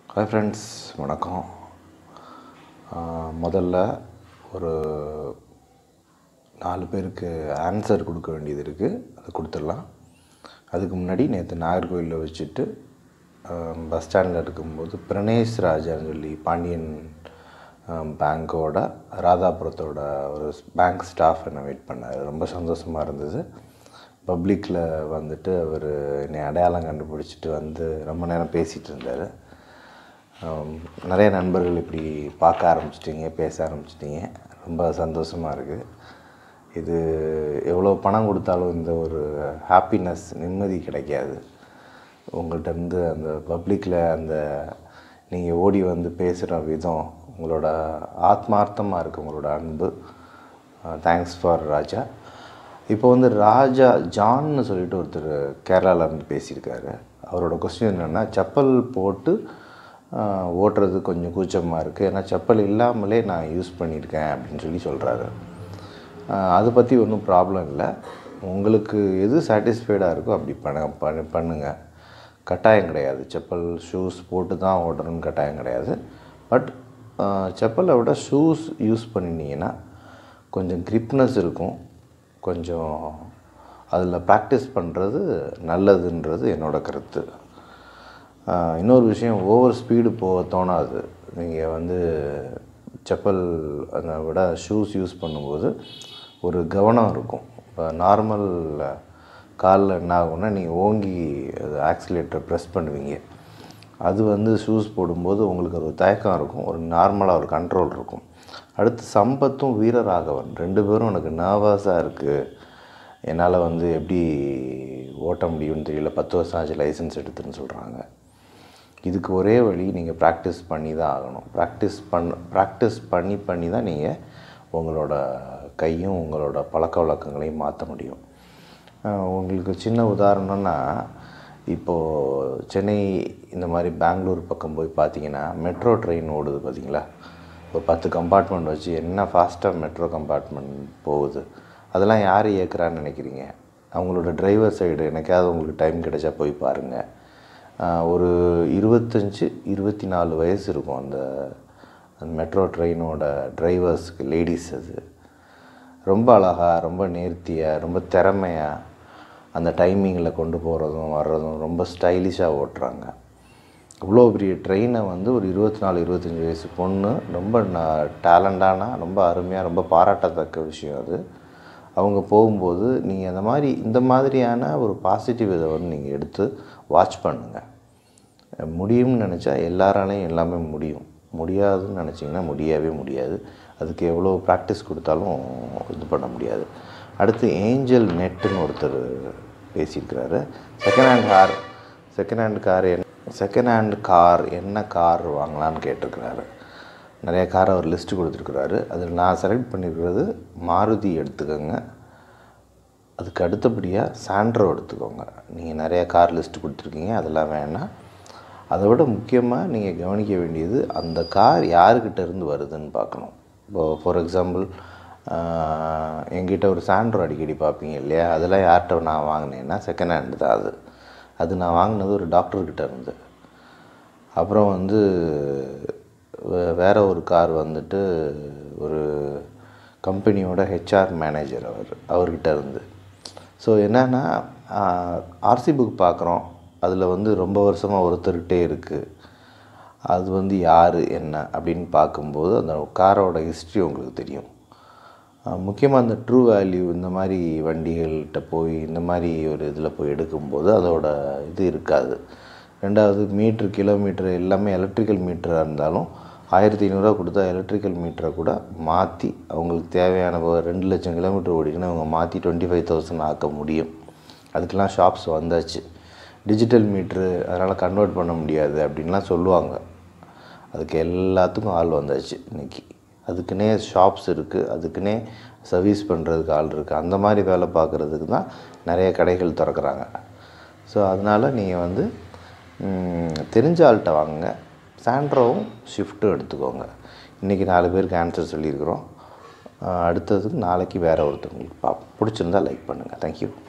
hi friends வணக்கம் ஆஹ் முதல்ல ஒரு நாலு பேருக்கு ஆன்சர் கொடுக்க வேண்டியது இருக்குது அதை கொடுத்துடலாம் அதுக்கு முன்னாடி நேற்று நாகர்கோவிலில் வச்சுட்டு ஆஹ் பஸ் ஸ்டாண்டில் இருக்கும்போது பிரணேஷ் ராஜான்னு சொல்லி பாண்டியன் ஆஹ் பேங்க்கோட ராதாபுரத்தோட ஒரு பேங்க் ஸ்டாஃப் என்னை வெயிட் பண்ணார் ரொம்ப சந்தோஷமாக இருந்தது பப்ளிக்கில் வந்துட்டு அவர் என்னை அடையாளம் கண்டுபிடிச்சிட்டு வந்து ரொம்ப நேரம் பேசிகிட்டு இருந்தார் ஆம், நிறைய நண்பர்கள் இப்படி பார்க்க ஆரம்பிச்சிட்டிங்க பேச ஆரம்பிச்சிட்டிங்க ரொம்ப சந்தோஷமாக இருக்குது இது எவ்வளோ பணம் கொடுத்தாலும் இந்த ஒரு ஹாப்பினஸ் நிம்மதி கிடைக்காது உங்கள்கிட்ட இருந்து அந்த பப்ளிக்கில் அந்த நீங்கள் ஓடி வந்து பேசுகிற விதம் உங்களோட ஆத்மார்த்தமாக இருக்குது உங்களோட அன்பு தேங்க்ஸ் ஃபார் ராஜா இப்போ வந்து ராஜா ஜான்னு சொல்லிட்டு ஒருத்தர் கேரளால இருந்து பேசியிருக்காரு அவரோட கொஸ்டின் என்னென்னா செப்பல் போட்டு ஆஹ், ஓட்டுறது கொஞ்சம் கூச்சமாக இருக்குது ஏன்னா செப்பல் இல்லாமலே நான் யூஸ் பண்ணியிருக்கேன் அப்படின்னு சொல்லி சொல்கிறாரு அதை பற்றி ஒன்றும் ப்ராப்ளம் இல்லை உங்களுக்கு எது சாட்டிஸ்ஃபைடாக இருக்கோ அப்படி பண்ண பண்ணு பண்ணுங்கள் கட்டாயம் கிடையாது செப்பல் ஷூஸ் போட்டு தான் ஓட்டணும்னு கட்டாயம் கிடையாது பட் செப்பலை விட ஷூஸ் யூஸ் பண்ணினீங்கன்னா கொஞ்சம் கிரிப்னஸ் இருக்கும் கொஞ்சம் அதில் ப்ராக்டிஸ் பண்ணுறது நல்லதுன்றது என்னோட கருத்து ஆஹ் இன்னொரு விஷயம் ஓவர் ஸ்பீடு போக தோணாது நீங்கள் வந்து செப்பல் அதை விட ஷூஸ் யூஸ் பண்ணும்போது ஒரு கவனம் இருக்கும் இப்போ நார்மல் காலில் என்ன ஆகும்னா நீங்கள் ஓங்கி அது ஆக்சிலேட்டரை ப்ரெஸ் பண்ணுவீங்க அது வந்து ஷூஸ் போடும்போது உங்களுக்கு ஒரு தயக்கம் இருக்கும் ஒரு நார்மலாக ஒரு கண்ட்ரோல் இருக்கும் அடுத்து சம்பத்தும் வீரராகவன் ரெண்டு பேரும் எனக்கு நர்வஸாக இருக்குது என்னால் வந்து எப்படி ஓட்ட முடியும்னு தெரியல பத்து வருஷம் ஆச்சு லைசன்ஸ் எடுத்துன்னு சொல்கிறாங்க இதுக்கு ஒரே வழி நீங்கள் ப்ராக்டிஸ் பண்ணி தான் ஆகணும் ப்ராக்டிஸ் பண்ண ப்ராக்டிஸ் பண்ணி பண்ணி தான் நீங்கள் உங்களோட கையும் உங்களோட பழக்க வழக்கங்களையும் மாற்ற முடியும் அஹ் உங்களுக்கு சின்ன உதாரணம்னா இப்போது சென்னை இந்த மாதிரி பெங்களூர் பக்கம் போய் பார்த்தீங்கன்னா மெட்ரோ ட்ரெயின் ஓடுது பார்த்தீங்களா ஒரு பத்து கம்பார்ட்மெண்ட் வச்சு என்ன ஃபாஸ்ட்டாக மெட்ரோ கம்பார்ட்மெண்ட் போகுது அதெல்லாம் யார் இயக்குறான்னு நினைக்கிறீங்க அவங்களோட டிரைவர் சைடு எனக்காவது உங்களுக்கு டைம் கிடைச்சா போய் பாருங்கள் ஆஹ் ஒரு இருபத்தஞ்சி இருபத்தி நாலு வயசு இருக்கும் அந்த அந்த மெட்ரோ ட்ரெயினோட டிரைவர்ஸ்க்கு லேடிஸ் அது ரொம்ப அழகாக ரொம்ப நேர்த்தியாக ரொம்ப திறமையாக அந்த டைமிங்கில் கொண்டு போகிறதும் வர்றதும் ரொம்ப ஸ்டைலிஷாக ஓட்டுறாங்க இவ்வளோ பெரிய ட்ரெயினை வந்து ஒரு இருபத்தி நாலு இருபத்தஞ்சி வயசு பொண்ணு ரொம்ப டேலண்டான ரொம்ப அருமையாக ரொம்ப பாராட்டத்தக்க விஷயம் அது அவங்க போகும்போது நீங்கள் அந்த மாதிரி இந்த மாதிரியான ஒரு பாசிட்டிவ் இதை வந்து நீங்கள் எடுத்து வாட்ச் பண்ணுங்கள் முடியும்னு நினச்சா எல்லாராலையும் எல்லாமே முடியும் முடியாதுன்னு நினச்சிங்கன்னா முடியவே முடியாது அதுக்கு எவ்வளோ ப்ராக்டிஸ் கொடுத்தாலும் இது பண்ண முடியாது அடுத்து ஏஞ்சல் நெட்டுன்னு ஒருத்தர் பேசியிருக்கிறாரு second hand car second hand car என் செகண்ட் ஹேண்ட் கார் என்ன கார் வாங்கலான்னு கேட்டிருக்கிறாரு நிறைய கார் அவர் லிஸ்ட்டு கொடுத்துருக்குறாரு அதில் நான் செலக்ட் பண்ணியிருக்கிறது மாருதி எடுத்துக்கோங்க அதுக்கு அடுத்தபடியாக சாண்ட்ரோ எடுத்துக்கோங்க நீங்கள் நிறைய கார் லிஸ்ட்டு கொடுத்துருக்கீங்க அதெல்லாம் வேணாம் அதை விட முக்கியமாக நீங்கள் கவனிக்க வேண்டியது அந்த கார் யாருக்கிட்ட இருந்து வருதுன்னு பார்க்கணும் இப்போது ஃபார் எக்ஸாம்பிள் என்கிட்ட ஒரு சாண்ட்ரோ அடிக்கடி பார்ப்பீங்க இல்லையா அதெல்லாம் யார்கிட்ட நான் வாங்கினேன்னா செகண்ட் ஹேண்டு தான் அது அது நான் வாங்கினது ஒரு டாக்டர்கிட்ட இருந்து அப்புறம் வந்து வே- வேற ஒரு கார் வந்துட்டு ஒரு கம்பெனியோட ஹெச்ஆர் மேனேஜர் அவர் அவர்கிட்ட இருந்து ஸோ என்னென்னா ஆர்சி புக் பார்க்குறோம் அதில் வந்து ரொம்ப வருஷமாக ஒருத்தர்கிட்டே இருக்குது அது வந்து யார் என்ன அப்படின்னு பார்க்கும்போது அந்த காரோட ஹிஸ்ட்ரி உங்களுக்கு தெரியும் முக்கியமாக அந்த ட்ரூ வேல்யூ இந்த மாதிரி வண்டிகள்கிட்ட போய் இந்த மாதிரி ஒரு இதில் போய் எடுக்கும்போது அதோட இது இருக்காது ரெண்டாவது மீட்ரு கிலோமீட்டர் எல்லாமே எலக்ட்ரிக்கல் மீட்டராக இருந்தாலும் ஆயிரத்தி ஐநூறுரூவா கொடுத்தா எலக்ட்ரிக்கல் மீட்டரை கூட மாற்றி அவங்களுக்கு தேவையான இப்போ ரெண்டு லட்சம் கிலோமீட்டர் ஓடிக்குன்னு அவங்க மாற்றி டுவெண்ட்டி ஃபைவ் தௌசண்ட் ஆக்க முடியும் அதுக்கெலாம் ஷாப்ஸ் வந்தாச்சு டிஜிட்டல் மீட்ரு அதனால் கன்வெர்ட் பண்ண முடியாது அப்படின்லாம் சொல்லுவாங்க அதுக்கு எல்லாத்துக்கும் ஆள் வந்தாச்சு இன்னைக்கு அதுக்குன்னே ஷாப்ஸ் இருக்குது அதுக்குன்னே சர்வீஸ் பண்ணுறதுக்கு ஆள் இருக்குது அந்த மாதிரி வேலை பார்க்குறதுக்கு தான் நிறைய கடைகள் திறக்கிறாங்க ஸோ அதனால் நீங்கள் வந்து ம், தெரிஞ்ச ஆள்கிட்ட வாங்குங்க சாண்ட்ரோவும் ஷிஃப்ட்டும் எடுத்துக்கோங்க இன்றைக்கி நாலு பேருக்கு ஆன்சர் சொல்லியிருக்கிறோம் அஹ் அடுத்ததுக்கு நாளைக்கு வேறு ஒருத்தவங்களுக்கு பார்ப்போம் பிடிச்சிருந்தா லைக் பண்ணுங்கள் தேங்க்யூ